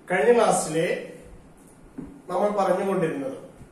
കഴിഞ്ഞ ക്ലാസ്സിലെ നമ്മൾ പറഞ്ഞുകൊണ്ടിരുന്നത്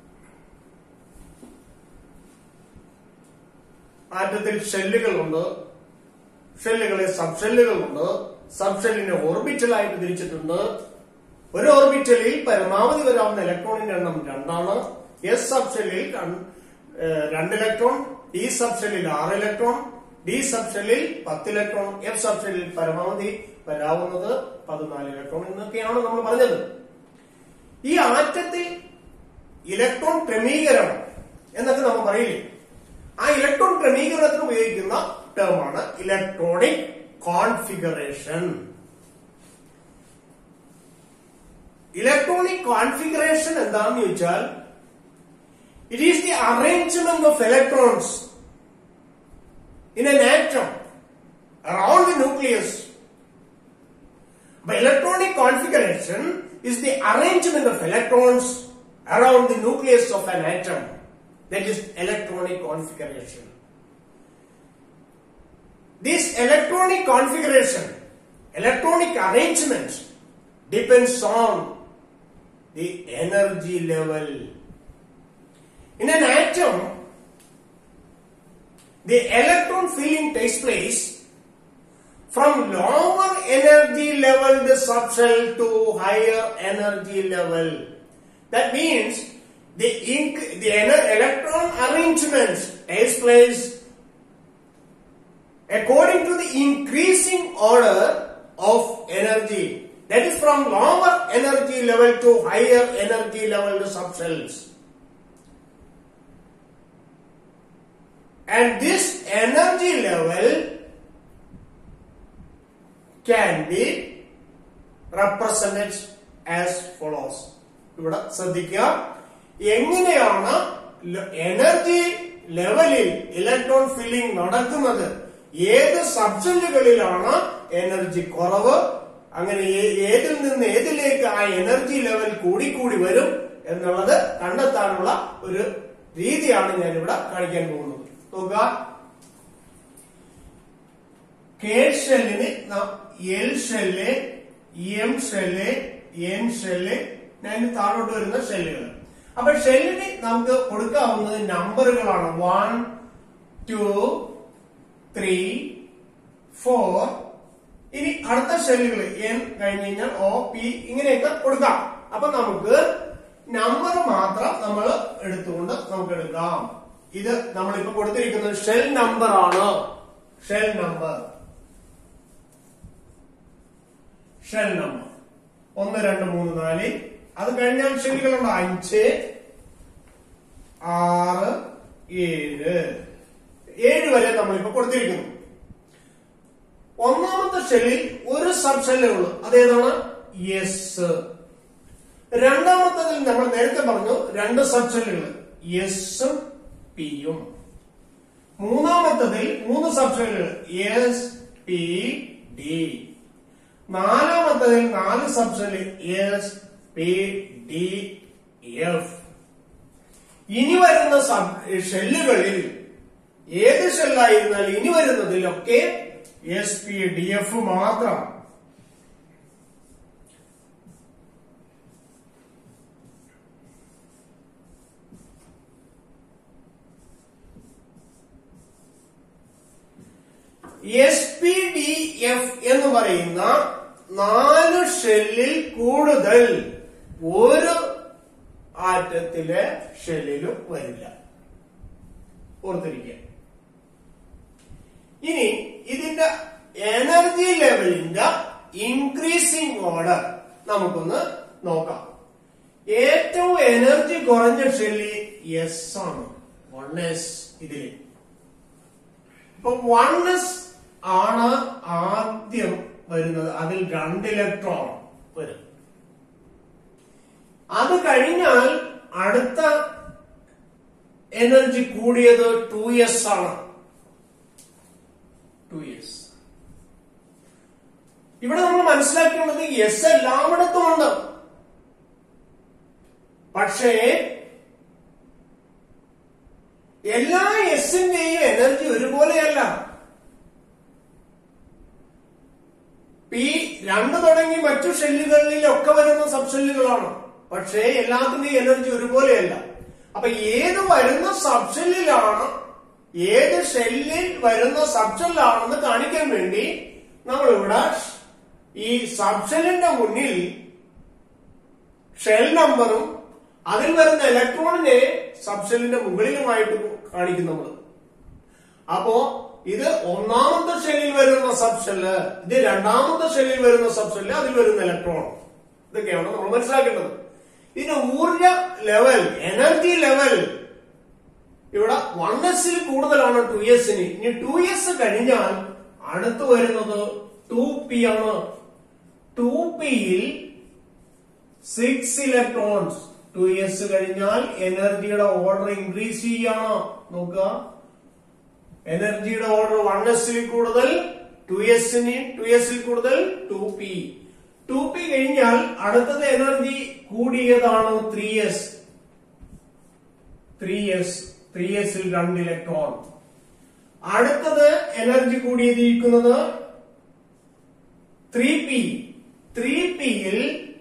ആറ്റത്തിൽ ഷെല്ലുകളുണ്ട് ഷെല്ലുകളെ സബ് ഷെല്ലുകളുണ്ട് സബ് ഷെല്ലിനെ ഓർബിറ്റലായിട്ട് തിരിച്ചിട്ടുണ്ട് ഒരു ഓർബിറ്റലിൽ പരമാവധി വരാവുന്ന ഇലക്ട്രോണിന്റെ എണ്ണം രണ്ടാണ് എസ് സബ് ഷെല്ലിൽ രൺ- ഏഹ് രണ്ട് ഇലക്ട്രോൺ ഡി സബ് ഷെല്ലിൽ ആറ് ഇലക്ട്രോൺ ഡി സബ് ഷെല്ലിൽ പത്ത് ഇലക്ട്രോൺ എഫ് സബ് ഷെല്ലിൽ പരമാവധി വരാവുന്നത് പതിനാല് ഇലക്ട്രോൺ എന്നൊക്കെയാണ് നമ്മൾ പറഞ്ഞത് ഈ ആറ്റത്തിൽ ഇലക്ട്രോൺ ക്രമീകരണം എന്നൊക്കെ നമ്മൾ പറയില്ലേ ആ ഇലക്ട്രോൺ ക്രമീകരണത്തിന് ഉപയോഗിക്കുന്ന ടേമാണ് ഇലക്ട്രോണിക് കോൺഫിഗറേഷൻ ഇലക്ട്രോണിക് കോൺഫിഗറേഷൻ എന്താണെന്ന് ചോദിച്ചാൽ it is the arrangement of electrons in an atom around the nucleus The electronic configuration is the arrangement of electrons around the nucleus of an atom. That is electronic configuration. This electronic configuration, electronic arrangement depends on the energy level. In an atom, the electron filling takes place from lower energy level the subshell to higher energy level. That means the inc- the ener- electron arrangement takes place according to the increasing order of energy. That is from lower energy level to higher energy level the subshells. And this energy level can be represented as follows. ഇവിടെ ശ്രദ്ധിക്കുക എങ്ങനെയാണ് energy ലെവലിൽ electron filling നടക്കുന്നത് ഏത് സബ്സെല്ലുകളിലാണ് energy കുറവ് അങ്ങനെ ഏ- ഏതിൽ നിന്ന് ഏതിലേക്ക് ആ എനർജി ലെവൽ കൂടിക്കൂടി വരും എന്നുള്ളത് കണ്ടെത്താനുള്ള ഒരു രീതിയാണ് ഞാൻ ഇവിടെ കാണിക്കാൻ പോകുന്നത് നോക്കുക കെ ഷെല്ലിന് L shell M shell N shell ഞാൻ താഴോട്ട് വരുന്ന ഷെല്ലുകൾ അപ്പൊ ഷെല്ലിന് നമുക്ക് കൊടുക്കാവുന്നത് നമ്പറുകളാണ് വൺ ടു ത്രീ ഫോർ ഇനി അടുത്ത ഷെല്ലുകൾ എൻ കഴിഞ്ഞ് കഴിഞ്ഞാൽ ഒ പി ഇങ്ങനെയൊക്കെ കൊടുക്കാം അപ്പൊ നമുക്ക് നമ്പർ മാത്രം നമ്മൾ എടുത്തുകൊണ്ട് നമുക്ക് എടുക്കാം ഇത് നമ്മളിപ്പോ കൊടുത്തിരിക്കുന്നത് ഷെൽ നമ്പർ ആണ് ഷെൽ നമ്പർ ഷെൽ നമ്പർ ഒന്ന് രണ്ട് മൂന്ന് നാല് അത് കഴിഞ്ഞാൽ ഷെല്ലുകളുണ്ട് അഞ്ച് ആറ് ഏഴ് ഏഴ് വരെ നമ്മളിപ്പോ കൊടുത്തിരിക്കുന്നു ഒന്നാമത്തെ ഷെല്ലിൽ ഒരു സബ് ഷെല്ലേ ഉള്ളൂ അതേതാണ് എസ് രണ്ടാമത്തതിൽ നമ്മൾ നേരത്തെ പറഞ്ഞു രണ്ട് സബ് ഷെല്ലുകൾ എസും പിയും മൂന്നാമത്തതിൽ മൂന്ന് സബ് ഷെല്ലുകൾ എസ് പി ഡി നാലാമത്തതിൽ നാല് sub shell S P D F ഇനി വരുന്ന സബ് ഷെല്ലുകളിൽ ഏത് ഷെല്ലായിരുന്നാൽ ഇനി വരുന്നതിലൊക്കെ എസ് പി ഡി എഫ് മാത്രം എസ് പി ഡി എഫ് എന്ന് പറയുന്ന നാല് ഷെല്ലിൽ കൂടുതൽ ഒരു ആറ്റത്തിലെ ഷെല്ലിലും വരില്ല ഓർത്തിരിക്കുക ഇനി ഇതിന്റെ എനർജി ലെവലിന്റെ ഇൻക്രീസിംഗ് ഓർഡർ നമുക്കൊന്ന് നോക്കാം ഏറ്റവും എനർജി കുറഞ്ഞ ഷെല്ലി എസ് ആണ് വൺ എസ് ഇതില് ഇപ്പൊ വൺ എസ് ആണ് ആദ്യം വരുന്നത് അതിൽ രണ്ട് ഇലക്ട്രോൺ വരും അത് കഴിഞ്ഞാൽ അടുത്ത എനർജി കൂടിയത് ടു എസ് ആണ് ടു എസ് ഇവിടെ നമ്മൾ മനസ്സിലാക്കേണ്ടത് എസ് എല്ലായിടത്തും ഉണ്ട് പക്ഷേ എല്ലാ എസിന്റെയും എനർജി ഒരുപോലെയല്ല പി രണ്ട് തുടങ്ങി മറ്റു ഷെല്ലുകളിലൊക്കെ വരുന്ന സബ് ഷെല്ലുകളാണ് പക്ഷേ എല്ലാത്തിന്റെയും എനർജി ഒരുപോലെയല്ല അപ്പൊ ഏത് വരുന്ന സബ് ഷെല്ലിലാണ് ഏത് ഷെല്ലിൽ വരുന്ന സബ് ഷെല്ലാണെന്ന് കാണിക്കാൻ വേണ്ടി നമ്മളിവിടെ ഈ സബ് ഷെല്ലിന്റെ മുന്നിൽ ഷെൽ നമ്പറും അതിൽ വരുന്ന ഇലക്ട്രോണിനെ സബ് ഷെല്ലിന്റെ മുകളിലുമായിട്ട് കാണിക്കും നമ്മൾ അപ്പോ ഇത് ഒന്നാമത്തെ ഷെല്ലിൽ വരുന്ന സബ് ഷെല്ല് ഇത് രണ്ടാമത്തെ ഷെല്ലിൽ വരുന്ന സബ് ഷെല്ല് അതിൽ വരുന്ന ഇലക്ട്രോൺ ഇതൊക്കെയാണ് നമ്മൾ മനസ്സിലാക്കേണ്ടത് ഇതിന്റെ ഊർജ ലെവൽ എനർജി ലെവൽ ഇവിടെ വൺ എസിൽ കൂടുതലാണ് ടു എസിന് ഇനി ടു എസ് കഴിഞ്ഞാൽ അടുത്ത് വരുന്നത് ടു പി ആണ് ടു പിയിൽ സിക്സ് ഇലക്ട്രോൺസ് ടു എസ് കഴിഞ്ഞാൽ എനർജിയുടെ ഓർഡർ ഇൻക്രീസ് ചെയ്യാണ് നോക്കുക എനർജിയുടെ ഓർഡർ വൺ എസിൽ കൂടുതൽ ടു എസിന് ടു എസിൽ കൂടുതൽ ടു പി ടു പി കഴിഞ്ഞാൽ അടുത്തത് എനർജി കൂടിയതാണ് three S three S three എസിൽ രണ്ട് ഇലക്ട്രോൺ അടുത്തത് എനർജി കൂടിയിരിക്കുന്നത് ത്രീ പി ത്രീ പിയിൽ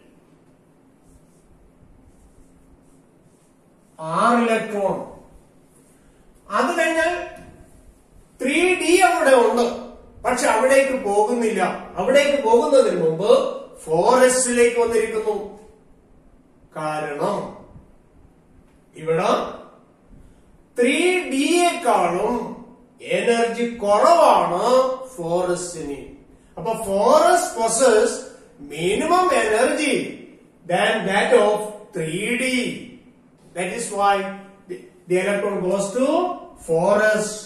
ആറ് ഇലക്ട്രോൺ അത് കഴിഞ്ഞാൽ ത്രീ ഡി അവിടെ ഉണ്ട് പക്ഷെ അവിടേക്ക് പോകുന്നില്ല അവിടേക്ക് പോകുന്നതിന് മുമ്പ് ഫോർ എസിലേക്ക് വന്നിരിക്കുന്നു കാരണം ഇവിടെ ത്രീ ഡിയേക്കാളും എനർജി കുറവാണ് ഫോറസ്റ്റിന് അപ്പൊ four S possess minimum energy than that of three D that is why the electron goes to four S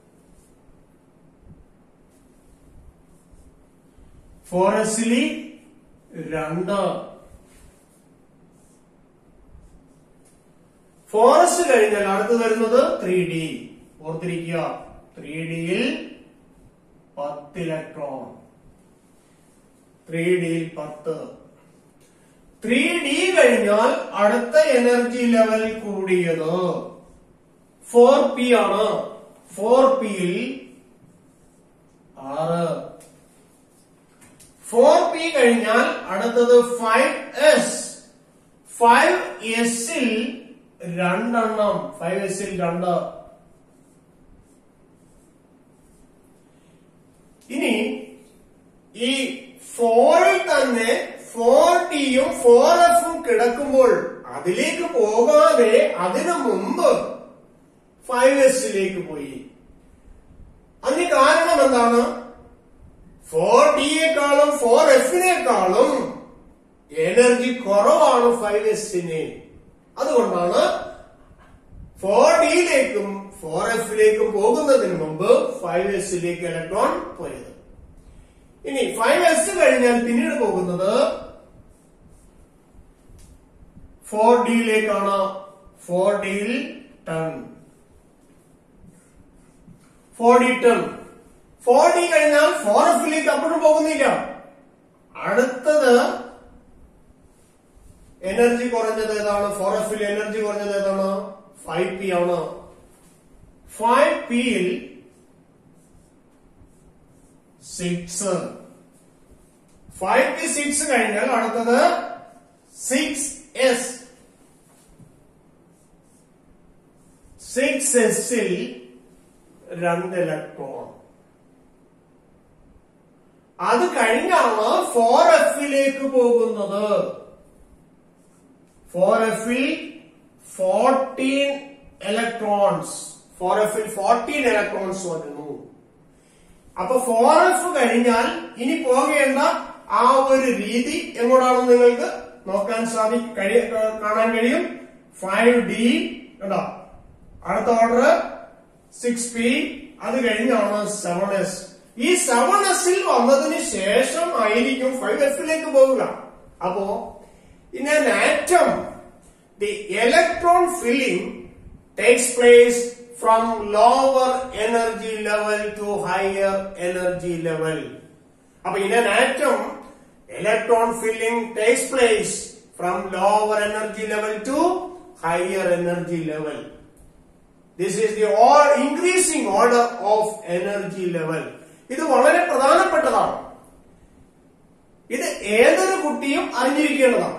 ഫോറസ്റ്റിലി രണ്ട് ഫോറസ്റ്റ് കഴിഞ്ഞാൽ അടുത്ത് വരുന്നത് ത്രീ ഡി ഓർത്തിരിക്കുക ത്രീ ഡിയിൽ പത്ത് ഇലക്ട്രോൺ ത്രീ ഡിയിൽ പത്ത് ത്രീ ഡി കഴിഞ്ഞാൽ അടുത്ത എനർജി ലെവൽ കൂടിയത് ഫോർ പി ആണ് ഫോർ പിയിൽ ആറ് ഫോർ പി കഴിഞ്ഞാൽ അടുത്തത് ഫൈവ് എസ് ഫൈവ് എസിൽ രണ്ടെണ്ണം ഫൈവ് എസിൽ രണ്ട് ഇനി ഈ ഫോറിൽ തന്നെ ഫോർ ടിയും ഫോർ എഫും കിടക്കുമ്പോൾ അതിലേക്ക് പോകാതെ അതിനു മുമ്പ് ഫൈവ് എസിലേക്ക് പോയി അതിന് കാരണം എന്താണ് ഫോർ ഡിയേക്കാളും ഫോർ എഫിനേക്കാളും എനർജി കുറവാണ് ഫൈവ് എസിന് അതുകൊണ്ടാണ് ഫോർ ഡിയിലേക്കും ഫോർ എഫിലേക്കും പോകുന്നതിന് മുമ്പ് ഫൈവ് എസിലേക്ക് ഇലക്ട്രോൺ പോയത് ഇനി ഫൈവ് എസ് കഴിഞ്ഞാൽ പിന്നീട് പോകുന്നത് ഫോർ ഡിയിലേക്കാണ് ഫോർ ഡിയിൽ ten four D ten four D കഴിഞ്ഞാൽ ഫോർ എഫിലേക്ക് അപ്പോഴും പോകുന്നില്ല അടുത്തത് എനർജി കുറഞ്ഞത് ഏതാണ് ഫോർ എഫിൽ എനർജി കുറഞ്ഞത് ഏതാണ് ഫൈവ് പി ആണ് ഫൈവ് പിയിൽ സിക്സ് ഫൈവ് പി സിക്സ് കഴിഞ്ഞാൽ അടുത്തത് സിക്സ് എസ് സിക്സ് എസിൽ രണ്ട് ഇലക്ട്രോൺ അത് കഴിഞ്ഞാണ് ഫോർ എഫിലേക്ക് പോകുന്നത് ഫോർ എഫിൽ ഫോർട്ടീൻ ഇലക്ട്രോൺസ് ഫോർ എഫിൽ ഫോർട്ടീൻ ഇലക്ട്രോൺസ് വരുന്നു അപ്പൊ ഫോർ എഫ് കഴിഞ്ഞാൽ ഇനി പോകേണ്ട ആ ഒരു രീതി എങ്ങോട്ടാണെന്ന് നിങ്ങൾക്ക് നോക്കാൻ സാധി കഴിയ കാണാൻ കഴിയും ഫൈവ് ഡി കേട്ടോ അടുത്ത ഓർഡർ സിക്സ് പി അത് കഴിഞ്ഞാണ് സെവൻ എസ് ഈ സെവൻ എസിൽ വന്നതിന് ശേഷം ആയിരിക്കും ഫൈവ് എഫിലേക്ക് പോവുക അപ്പോ in an atom the electron filling takes place from lower energy level to higher energy level അപ്പൊ in an atom electron filling takes place from lower energy level to higher energy level This is the all increasing order of energy level. ഇത് വളരെ പ്രധാനപ്പെട്ടതാണ് ഏതൊരു കുട്ടിയും അറിഞ്ഞിരിക്കേണ്ടതാണ്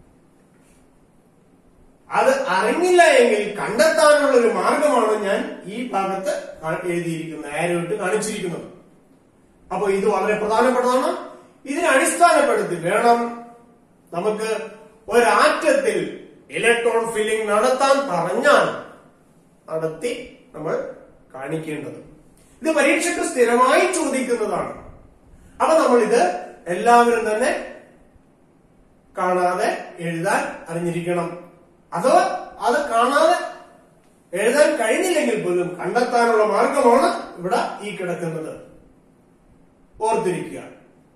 അത് അറിഞ്ഞില്ല എങ്കിൽ കണ്ടെത്താനുള്ള ഒരു മാർഗമാണ് ഞാൻ ഈ ഭാഗത്ത് കാ- എഴുതിയിരിക്കുന്നത് ആരോ ഇട്ട് കാണിച്ചിരിക്കുന്നത് അപ്പൊ ഇത് വളരെ പ്രധാനപ്പെട്ടതാണ് ഇതിനെ അടിസ്ഥാനപ്പെടുത്തി വേണം നമുക്ക് ഒരാറ്റത്തിൽ ഇലക്ട്രോൺ ഫില്ലിംഗ് നടത്താൻ പറഞ്ഞാൽ നടത്തി നമ്മൾ കാണിക്കേണ്ടത് ഇത് പരീക്ഷയ്ക്ക് സ്ഥിരമായി ചോദിക്കുന്നതാണ് അപ്പൊ നമ്മൾ ഇത് എല്ലാവരും തന്നെ കാണാതെ എഴുതാൻ അറിഞ്ഞിരിക്കണം അഥവാ അത് കാണാതെ എഴുതാൻ കഴിഞ്ഞില്ലെങ്കിൽ പോലും കണ്ടെത്താനുള്ള മാർഗമാണ് ഇവിടെ ഈ കിടക്കുന്നത് ഓർത്തിരിക്കുക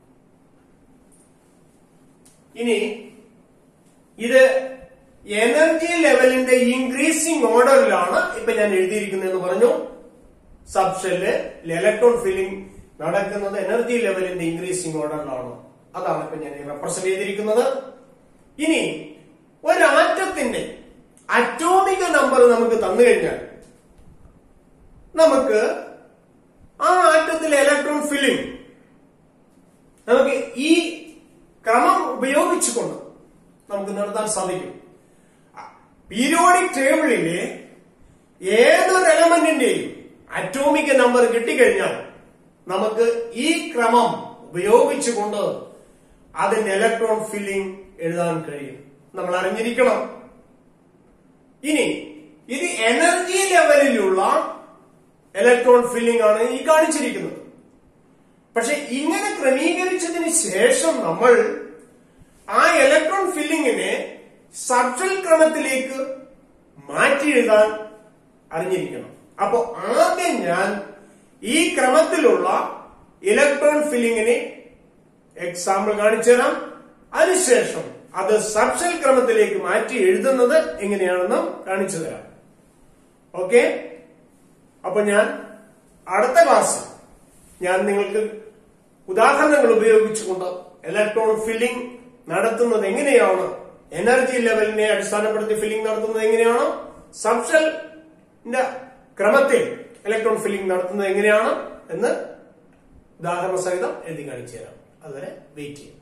ഇനി ഇത് എനർജി ലെവലിന്റെ ഇൻക്രീസിംഗ് ഓർഡറിലാണ് ഇപ്പൊ ഞാൻ എഴുതിയിരിക്കുന്നതെന്ന് പറഞ്ഞു സബ്ഷെല്ല് ഇലക്ട്രോൺ ഫില്ലിംഗ് നടക്കുന്നത് എനർജി ലെവലിന്റെ ഇൻക്രീസിംഗ് ഓർഡറിലാണ് അതാണ് ഇപ്പൊ ഞാൻ റെപ്രസെന്റ് ചെയ്തിരിക്കുന്നത് ഇനി ഒരാറ്റത്തിന്റെ അറ്റോമിക നമ്പർ നമുക്ക് തന്നു കഴിഞ്ഞാൽ നമുക്ക് ആ ആറ്റത്തിലെ ഇലക്ട്രോൺ ഫില്ലിംഗ് നമുക്ക് ഈ ക്രമം ഉപയോഗിച്ചുകൊണ്ട് നമുക്ക് നടത്താൻ സാധിക്കും പീരിയോഡിക് ടേബിളിലെ ഏതൊരു എലമെന്റിന്റെയും അറ്റോമിക് നമ്പർ കിട്ടിക്കഴിഞ്ഞാൽ നമുക്ക് ഈ ക്രമം ഉപയോഗിച്ചുകൊണ്ട് അതിന്റെ ഇലക്ട്രോൺ ഫില്ലിംഗ് എഴുതാൻ കഴിയും നമ്മൾ അറിഞ്ഞിരിക്കണം ഇനി ഇത് എനർജി ലെവലിലുള്ള ഇലക്ട്രോൺ ഫില്ലിംഗ് ആണ് ഈ കാണിച്ചിരിക്കുന്നത് പക്ഷെ ഇങ്ങനെ ക്രമീകരിച്ചതിന് ശേഷം നമ്മൾ ആ ഇലക്ട്രോൺ ഫില്ലിങ്ങിനെ സബ്ഷൽ ക്രമത്തിലേക്ക് മാറ്റി എഴുതാൻ അറിഞ്ഞിരിക്കണം അപ്പോ ആദ്യം ഞാൻ ഈ ക്രമത്തിലുള്ള ഇലക്ട്രോൺ ഫില്ലിങ്ങിനെ എക്സാമ്പിൾ കാണിച്ചു തരാം അതിനുശേഷം അത് സബ്ഷൽ ക്രമത്തിലേക്ക് മാറ്റി എഴുതുന്നത് എങ്ങനെയാണെന്ന് കാണിച്ചു തരാം ഓക്കെ അപ്പൊ ഞാൻ അടുത്ത ക്ലാസ് ഞാൻ നിങ്ങൾക്ക് ഉദാഹരണങ്ങൾ ഉപയോഗിച്ചുകൊണ്ട് ഇലക്ട്രോൺ ഫില്ലിംഗ് നടത്തുന്നത് എങ്ങനെയാണ് എനർജി ലെവലിനെ അടിസ്ഥാനപ്പെടുത്തി ഫില്ലിംഗ് നടത്തുന്നത് എങ്ങനെയാണ് സബ്ഷലിന്റെ ക്രമത്തിൽ ഇലക്ട്രോൺ ഫില്ലിംഗ് നടത്തുന്നത് എങ്ങനെയാണ് എന്ന് ഉദാഹരണ സഹിതം എഴുതി കാണിച്ചു തരാം അതുവരെ വെയിറ്റ് ചെയ്യാം